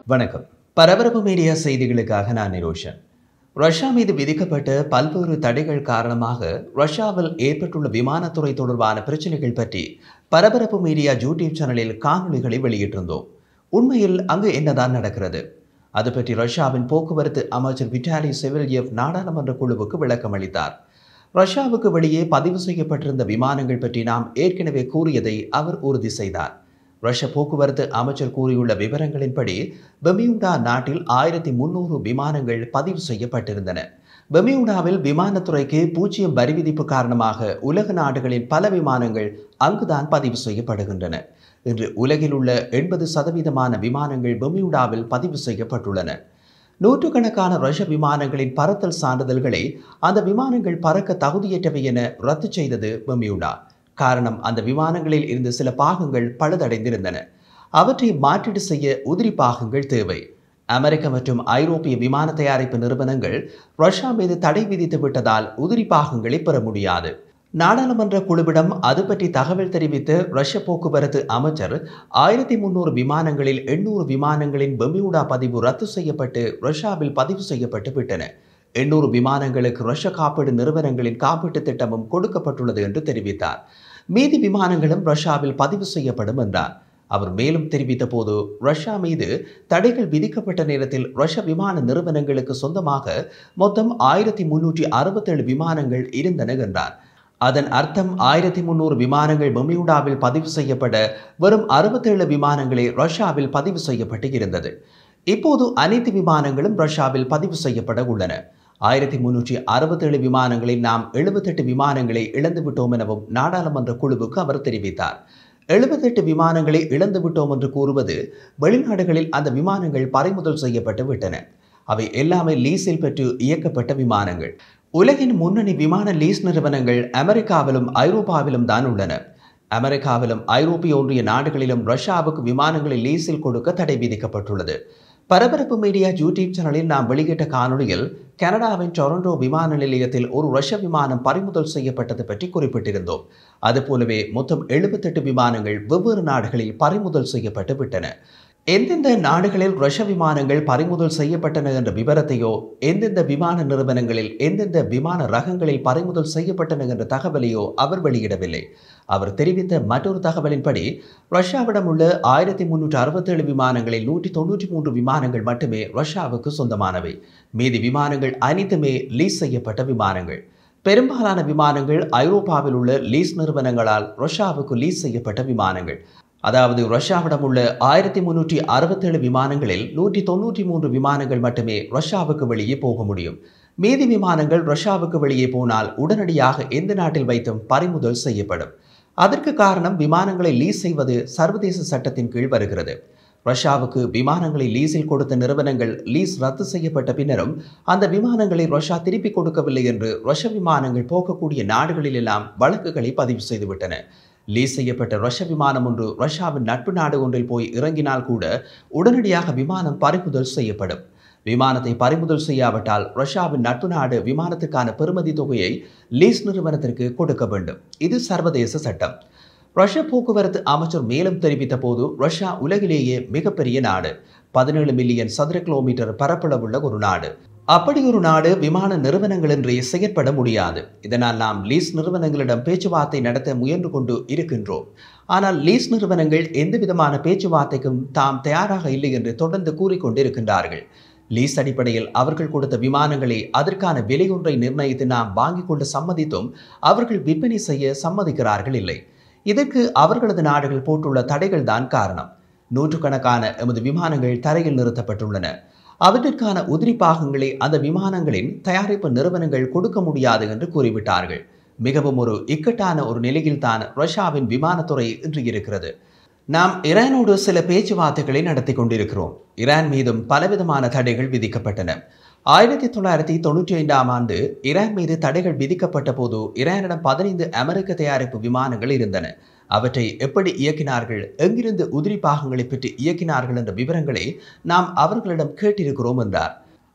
வணக்கம் பரபரப்பு மீடியா செய்திகளுக்காக நான் நிரோஷன் ரஷ்யா மீது விதிக்கப்பட்ட பல்வேறு தடைகள் காரணமாக ரஷ்யாவில் ஏற்பட்டுள்ள விமானத்துறை தொடர்பான பிரச்சனைகள் பற்றி பரபரப்பு மீடியா யூடியூப் சேனலில் காணொளிகளை வெளியிட்டிருந்தோம் உண்மையில் அங்கு என்னதான் நடக்கிறது அது பற்றி ரஷ்யாவின் போக்குவரத்து அமைச்சர் விட்டாலி செவிலியவ் நாடாளுமன்ற குழுவுக்கு விளக்கம் அளித்தார் ரஷ்யாவுக்கு வெளியே பதிவு செய்யப்பட்டிருந்த விமானங்கள் பற்றி நாம் ஏற்கனவே கூறியதை அவர் உறுதி செய்தார் ரஷ்ய போக்குவரத்து அமைச்சர் கூறியுள்ள விவரங்களின்படி பெமியூடா நாட்டில் ஆயிரத்தி முன்னூறு விமானங்கள் பதிவு செய்யப்பட்டிருந்தன பெமியூடாவில் விமானத்துறைக்கு பூஜ்ஜியம் வரி விதிப்பு காரணமாக உலக நாடுகளின் பல விமானங்கள் அங்குதான் பதிவு செய்யப்படுகின்றன இன்று உலகில் உள்ள எண்பது சதவீதமான விமானங்கள் பெமியூடாவில் பதிவு செய்யப்பட்டுள்ளன நூற்றுக்கணக்கான ரஷ்ய விமானங்களின் பறத்தல் சான்றிதழ்களை அந்த விமானங்கள் பறக்க தகுதியற்றவை என ரத்து செய்தது பெமியூடா காரணம் அந்த விமானங்களில் இருந்த சில பாகங்கள் பழுதடைந்திருந்தன அவற்றை மாற்றீடு செய்ய உதிரி பாகங்கள் தேவை அமெரிக்க மற்றும் ஐரோப்பிய விமான தயாரிப்பு நிறுவனங்கள் ரஷ்யா மீது தடை விதித்து விட்டதால் உதிரி பாகங்களை பெற முடியாது நாடாளுமன்ற குழுவிடம் அது பற்றி தகவல் தெரிவித்த ரஷ்ய போக்குவரத்து அமைச்சர் ஆயிரத்தி முன்னூறு விமானங்களில் எண்ணூறு விமானங்களின் பெமியூடா பதிவு ரத்து செய்யப்பட்டு ரஷ்யாவில் பதிவு செய்யப்பட்டு விட்டன எண்ணூறு விமானங்களுக்கு ரஷ்ய காப்பீடு நிறுவனங்களின் காப்பீட்டு திட்டமும் கொடுக்கப்பட்டுள்ளது என்று தெரிவித்தார் மீதி விமானங்களும் ரஷ்யாவில் பதிவு செய்யப்படும் என்றார் அவர் மேலும் தெரிவித்த போது ரஷ்யா மீது தடைகள் விதிக்கப்பட்ட நேரத்தில் ரஷ்ய விமான நிறுவனங்களுக்கு சொந்தமாக மொத்தம் ஆயிரத்தி முன்னூற்றி அறுபத்தேழு விமானங்கள் இருந்தன என்றார் அதன் அர்த்தம் ஆயிரத்தி முன்னூறு விமானங்கள் பெமியூடாவில் பதிவு செய்யப்பட வெறும் அறுபத்தேழு விமானங்களே ரஷ்யாவில் பதிவு செய்யப்பட்டு இருந்தது இப்போது அனைத்து விமானங்களும் ரஷ்யாவில் பதிவு செய்யப்பட உள்ளன ஆயிரத்தி முன்னூற்றி அறுபத்தேழு விமானங்களில் நாம் எழுபத்தெட்டு விமானங்களை இழந்து விட்டோம் எனவும் நாடாளுமன்ற குழுவுக்கு அவர் தெரிவித்தார் எழுபத்தெட்டு விமானங்களை இழந்து விட்டோம் என்று கூறுவது வெளிநாடுகளில் அந்த விமானங்கள் பறிமுதல் செய்யப்பட்டு விட்டன அவை எல்லாமே லீஸில் பெற்று இயக்கப்பட்ட விமானங்கள் உலகின் முன்னணி விமான லீஸ் நிறுவனங்கள் அமெரிக்காவிலும் ஐரோப்பாவிலும் தான் உள்ளன அமெரிக்காவிலும் ஐரோப்பிய ஒன்றிய நாடுகளிலும் ரஷ்யாவுக்கு விமானங்களை லீஸில் கொடுக்க தடை விதிக்கப்பட்டுள்ளது பரபரப்பு மீடியா யூடியூப் சேனலில் நாம் வெளியிட்ட காணொளியில் கனடாவின் டொரண்டோ விமான நிலையத்தில் ஒரு ரஷ்ய விமானம் பறிமுதல் செய்யப்பட்டது பற்றி குறிப்பிட்டிருந்தோம் அதுபோலவே மொத்தம் எழுபத்தெட்டு விமானங்கள் வெவ்வேறு நாடுகளில் பறிமுதல் செய்யப்பட்டு விட்டன எந்தெந்த நாடுகளில் ரஷ்ய விமானங்கள் பறிமுதல் செய்யப்பட்டன என்ற விவரத்தையோ எந்தெந்த விமான நிறுவனங்களில் எந்தெந்த விமான ரகங்களில் பறிமுதல் செய்யப்பட்டன என்ற தகவலையோ அவர் வெளியிடவில்லை அவர் தெரிவித்த மற்றொரு தகவலின்படி ரஷ்யாவிடம் உள்ள ஆயிரத்தி முன்னூற்று அறுபத்தேழு விமானங்களில் நூற்றி தொன்னூற்றி மூன்று விமானங்கள் மட்டுமே ரஷ்யாவுக்கு சொந்தமானவை மீதி விமானங்கள் அனைத்துமே லீஸ் செய்யப்பட்ட விமானங்கள் பெரும்பாலான விமானங்கள் ஐரோப்பாவில் உள்ள லீஸ் நிறுவனங்களால் ரஷ்யாவுக்கு லீஸ் செய்யப்பட்ட விமானங்கள் அதாவது ரஷ்யாவிடம் உள்ள ஆயிரத்தி முன்னூற்றி அறுபத்தேழு விமானங்களில் நூற்றி தொன்னூற்றி மூன்று விமானங்கள் மட்டுமே ரஷ்யாவுக்கு வெளியே போக முடியும் மீதி விமானங்கள் ரஷ்யாவுக்கு வெளியே போனால் உடனடியாக எந்த நாட்டில் வைத்தும் பறிமுதல் செய்யப்படும் அதற்கு காரணம் விமானங்களை லீஸ் செய்வது சர்வதேச சட்டத்தின் கீழ் வருகிறது ரஷ்யாவுக்கு விமானங்களை லீஸில் கொடுத்த நிறுவனங்கள் லீஸ் ரத்து செய்யப்பட்ட பின்னரும் அந்த விமானங்களை ரஷ்யா திருப்பிக் கொடுக்கவில்லை என்று ரஷ்ய விமானங்கள் போகக்கூடிய நாடுகளிலெல்லாம் வழக்குகளை பதிவு செய்துவிட்டன லீஸ் செய்யப்பட்ட ரஷ்ய விமானம் ஒன்று ரஷ்யாவின் நட்பு நாடு ஒன்றில் போய் இறங்கினால் கூட உடனடியாக விமானம் பறிமுதல் செய்யப்படும் விமானத்தை பறிமுதல் செய்யாவிட்டால் ரஷ்யாவின் நட்பு நாடு விமானத்துக்கான பெறுமதி தொகையை லீஸ் நிறுவனத்திற்கு கொடுக்க வேண்டும் இது சர்வதேச சட்டம் ரஷ்ய போக்குவரத்து அமைச்சர் மேலும் தெரிவித்த போது ரஷ்யா உலகிலேயே மிகப்பெரிய நாடு பதினேழு மில்லியன் சதுர கிலோமீட்டர் பரப்பளவுள்ள ஒரு நாடு அப்படி ஒரு நாடு விமான நிறுவனங்களின்றி செயற்பட முடியாது இதனால் நாம் லீஸ் நிறுவனங்களிடம் பேச்சுவார்த்தை நடத்த முயன்று கொண்டு இருக்கின்றோம் ஆனால் லீஸ் நிறுவனங்கள் எந்த விதமான பேச்சுவார்த்தைக்கும் தாம் தயாராக இல்லை என்று தொடர்ந்து கூறிக்கொண்டிருக்கின்றார்கள் லீஸ் அடிப்படையில் அவர்கள் கொடுத்த விமானங்களை அதற்கான விலை ஒன்றை நிர்ணயித்து நாம் வாங்கிக் கொண்டு சம்மதித்தும் அவர்கள் விற்பனை செய்ய சம்மதிக்கிறார்கள் இல்லை இதற்கு அவர்களது நாடுகள் போட்டுள்ள தடைகள் தான் காரணம் நூற்றுக்கணக்கான எமது விமானங்கள் தரையில் நிறுத்தப்பட்டுள்ளன அவற்றிற்கான உதிரி பாகங்களை அந்த விமானங்களின் தயாரிப்பு நிறுவனங்கள் கொடுக்க முடியாது என்று கூறிவிட்டார்கள் மிகவும் ஒரு இக்கட்டான ஒரு நிலையில்தான் ரஷ்யாவின் விமானத்துறை இன்று இருக்கிறது நாம் ஈரானோடு சில பேச்சுவார்த்தைகளை நடத்தி கொண்டிருக்கிறோம் ஈரான் மீதும் பலவிதமான தடைகள் விதிக்கப்பட்டன ஆயிரத்தி தொள்ளாயிரத்தி தொண்ணூற்றி ஐந்தாம் ஆண்டு ஈரான் மீது தடைகள் விதிக்கப்பட்ட போது ஈரானிடம் பதினைந்து அமெரிக்க தயாரிப்பு விமானங்கள் இருந்தன அவற்றை எப்படி இயக்கினார்கள் எங்கிருந்து உதிரி பாகங்களை பெற்று இயக்கினார்கள் என்ற விவரங்களை நாம் அவர்களிடம் கேட்டிருக்கிறோம் என்றார்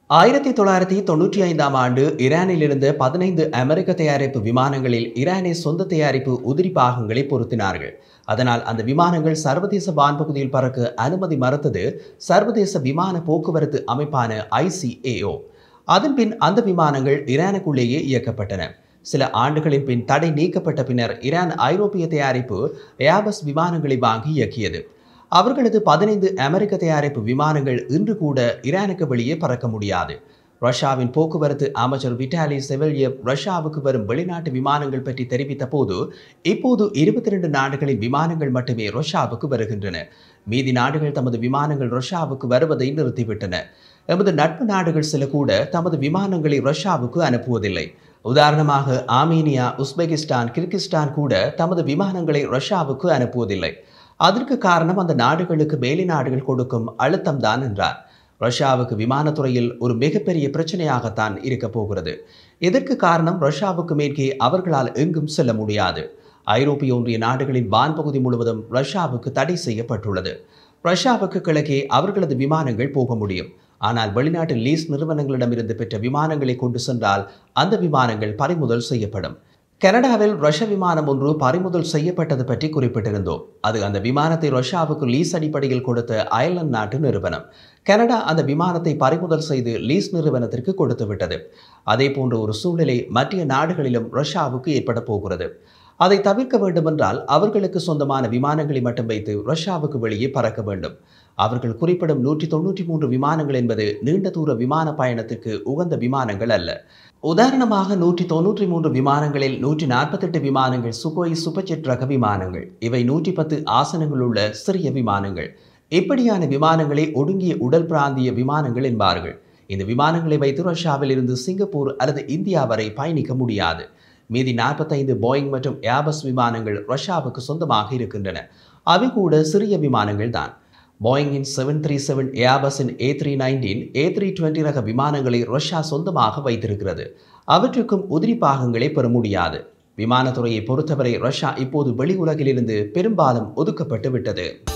ஆயிரத்தி தொள்ளாயிரத்தி தொண்ணூற்றி ஐந்தாம் ஆண்டு ஈரானில் இருந்த பதினைந்து அமெரிக்க தயாரிப்பு விமானங்களில் ஈரானே சொந்த தயாரிப்பு உதிரி பாகங்களை பொருத்தினார்கள் அதனால் அந்த விமானங்கள் சர்வதேச வான்பகுதியில் பறக்க அனுமதி மறுத்தது சர்வதேச விமான போக்குவரத்து அமைப்பான ஐசிஏஓ அதன் பின் அந்த விமானங்கள் ஈரானுக்குள்ளேயே இயக்கப்பட்டன சில ஆண்டுகளின் பின் தடை நீக்கப்பட்ட பின்னர் ஈரான் ஐரோப்பிய தயாரிப்பு ஏபஸ் விமானங்களை வாங்கி இயக்கியது அவர்களது பதினைந்து அமெரிக்க தயாரிப்பு விமானங்கள் இன்று கூட ஈரானுக்கு வெளியே பறக்க முடியாது ரஷ்யாவின் போக்குவரத்து அமைச்சர் விட்டாலி செவல்யப் ரஷ்யாவுக்கு வரும் வெளிநாட்டு விமானங்கள் பற்றி தெரிவித்த போது இப்போது இருபத்தி ரெண்டு நாடுகளின் விமானங்கள் மட்டுமே ரஷ்யாவுக்கு வருகின்றன மீதி நாடுகள் தமது விமானங்கள் ரஷ்யாவுக்கு வருவதை நிறுத்திவிட்டன எமது நட்பு நாடுகள் சில கூட தமது விமானங்களை ரஷ்யாவுக்கு அனுப்புவதில்லை உதாரணமாக ஆர்மீனியா உஸ்பெகிஸ்தான் கிர்கிஸ்தான் கூட தமது விமானங்களை ரஷ்யாவுக்கு அனுப்புவதில்லை அதற்கு காரணம் அந்த நாடுகளுக்கு மேலை நாடுகள் கொடுக்கும் அழுத்தம்தான் என்றார் ரஷ்யாவுக்கு விமானத்துறையில் ஒரு மிகப்பெரிய பிரச்சனையாகத்தான் இருக்க போகிறது இதற்கு காரணம் ரஷ்யாவுக்கு மேற்கே அவர்களால் எங்கும் செல்ல முடியாது ஐரோப்பிய ஒன்றிய நாடுகளின் வான்பகுதி முழுவதும் ரஷ்யாவுக்கு தடை செய்யப்பட்டுள்ளது ரஷ்யாவுக்கு கிழக்கே அவர்களது விமானங்கள் போக முடியும் ஆனால் வெளிநாட்டு லீஸ் நிறுவனங்களிடமிருந்து பெற்ற விமானங்களை கொண்டு சென்றால் அந்த விமானங்கள் பறிமுதல் செய்யப்படும் கனடாவில் ரஷ்ய விமானம் ஒன்று பறிமுதல் செய்யப்பட்டது பற்றி குறிப்பிட்டிருந்தோம் அது அந்த விமானத்தை ரஷ்யாவுக்கு லீஸ் அடிப்படையில் கொடுத்த அயர்லாந்து நாட்டு நிறுவனம் கனடா அந்த விமானத்தை பறிமுதல் செய்து லீஸ் நிறுவனத்திற்கு கொடுத்து விட்டது அதே போன்ற ஒரு சூழ்நிலை மற்ற நாடுகளிலும் ரஷ்யாவுக்கு ஏற்பட போகிறது அதை தவிர்க்க வேண்டுமென்றால் அவர்களுக்கு சொந்தமான விமானங்களை மட்டும் வைத்து ரஷ்யாவுக்கு வெளியே பறக்க வேண்டும் அவர்கள் குறிப்பிடும் நூற்றி தொண்ணூற்றி மூன்று விமானங்கள் என்பது நீண்ட தூர விமான பயணத்துக்கு உகந்த விமானங்கள் அல்ல உதாரணமாக நூற்றி தொண்ணூற்றி மூன்று விமானங்களில் நூற்றி நாற்பத்தெட்டு விமானங்கள் சுகோய் சூப்பர்ஜெட் ரக விமானங்கள் இவை நூற்றி பத்து ஆசனங்கள் உள்ள சிறிய விமானங்கள் இப்படியான விமானங்களை ஒடுங்கிய உடல் பிராந்திய விமானங்கள் என்பார்கள் இந்த விமானங்களை வைத்து ரஷ்யாவில் இருந்து சிங்கப்பூர் அல்லது இந்தியா வரை பயணிக்க முடியாது மீதி நாற்பத்தைந்து போயிங் மற்றும் ஏபஸ் விமானங்கள் ரஷ்யாவுக்கு சொந்தமாக இருக்கின்றன அவை கூட சிறிய விமானங்கள் தான் போயிங்கின் செவன் த்ரீ செவன் ஏபஸின் A three nineteen A three twenty ரக விமானங்களை ரஷ்யா சொந்தமாக வைத்திருக்கிறது அவற்றுக்கும் உதிரி பாகங்களை பெற முடியாது விமானத்துறையை பொறுத்தவரை ரஷ்யா இப்போது வெளி உலகிலிருந்து பெரும்பாலும் ஒதுக்கப்பட்டு விட்டது